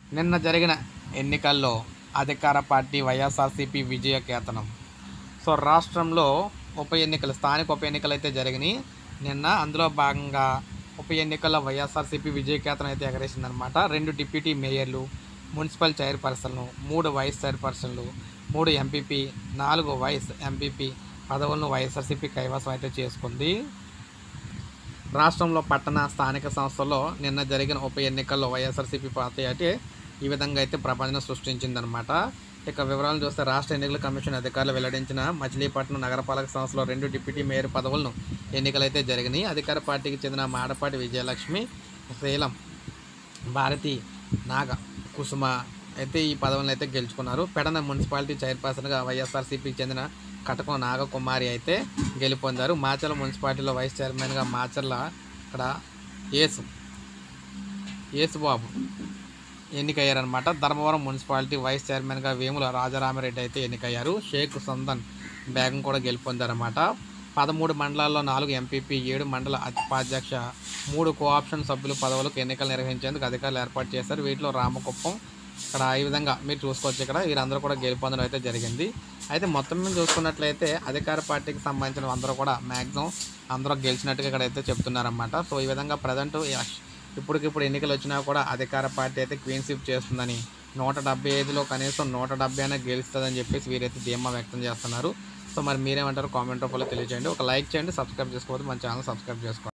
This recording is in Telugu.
నిన్న జరిగిన ఎన్నికల్లో అధికార పార్టీ వైఎస్ఆర్సీపీ విజయ కేతనం సో రాష్ట్రంలో ఉప ఎన్నికలు స్థానిక ఉప ఎన్నికలు అయితే జరిగినాయి నిన్న అందులో భాగంగా ఉప ఎన్నికల్లో వైఎస్ఆర్సీపీ విజయ కేతనం అయితే ఎగరేసిందనమాట రెండు డిప్యూటీ మేయర్లు మున్సిపల్ చైర్పర్సన్లు మూడు వైస్ చైర్పర్సన్లు మూడు ఎంపీపీ నాలుగు వైస్ ఎంపీపీ పదవులను వైఎస్ఆర్సీపీ కైవసం అయితే చేసుకుంది రాష్ట్రంలో పట్టణ స్థానిక సంస్థల్లో నిన్న జరిగిన ఉప ఎన్నికల్లో వైఎస్ఆర్సీపీ పార్టీ అయితే ఈ విధంగా అయితే ప్రపంచం సృష్టించిందనమాట ఇక వివరాలు చూస్తే రాష్ట్ర ఎన్నికల కమిషన్ అధికారులు వెల్లడించిన మచిలీపట్నం నగరపాలక సంస్థలో రెండు డిప్యూటీ మేయర్ పదవులను ఎన్నికలైతే జరిగినాయి అధికార పార్టీకి చెందిన మాడపాటి విజయలక్ష్మి శీలం భారతి నాగ కుసుమ అయితే ఈ పదవులను అయితే గెలుచుకున్నారు పెడన మున్సిపాలిటీ చైర్పర్సన్గా వైఎస్ఆర్సీపీకి చెందిన కటకం నాగకుమారి అయితే గెలుపొందారు మాచర్ల మున్సిపాలిటీలో వైస్ చైర్మన్గా మాచర్ల ఇక్కడ యేసు యేసుబాబు ఎన్నికయ్యారనమాట ధర్మవరం మున్సిపాలిటీ వైస్ చైర్మన్గా వేముల రాజారామరెడ్డి అయితే ఎన్నికయ్యారు షేక్ సందన్ బేగం కూడా గెలుపొందారన్నమాట పదమూడు మండలాల్లో నాలుగు ఎంపీపీ ఏడు మండల ఉపాధ్యక్ష మూడు కోఆప్షన్ సభ్యుల పదవులకు ఎన్నికలు నిర్వహించేందుకు అధికారులు ఏర్పాటు చేశారు వీటిలో రామకుప్పం ఇక్కడ ఈ విధంగా మీరు చూసుకోవచ్చు ఇక్కడ వీరందరూ కూడా గెలుపొందడం అయితే జరిగింది అయితే మొత్తం మీద చూసుకున్నట్లయితే అధికార పార్టీకి సంబంధించిన అందరూ కూడా మ్యాక్సిమం అందరూ గెలిచినట్టుగా ఇక్కడ అయితే చెప్తున్నారన్నమాట సో ఈ విధంగా ప్రజెంట్ ఇప్పటికిప్పుడు ఎన్నికలు వచ్చినా కూడా అధికార పార్టీ అయితే క్వీన్ స్విప్ చేస్తుందని నూట డెబ్బై ఐదులో కనీసం నూట డెబ్బై అయినా గెలుస్తుందని చెప్పేసి వీరైతే ధీమా వ్యక్తం చేస్తున్నారు సో మరి మీరేమంటారు కామెంట్ రూపంలో తెలియజేయండి ఒక లైక్ చేయండి సబ్స్క్రైబ్ చేసుకోవద్దు మన ఛానల్ సబ్స్క్రైబ్ చేసుకోండి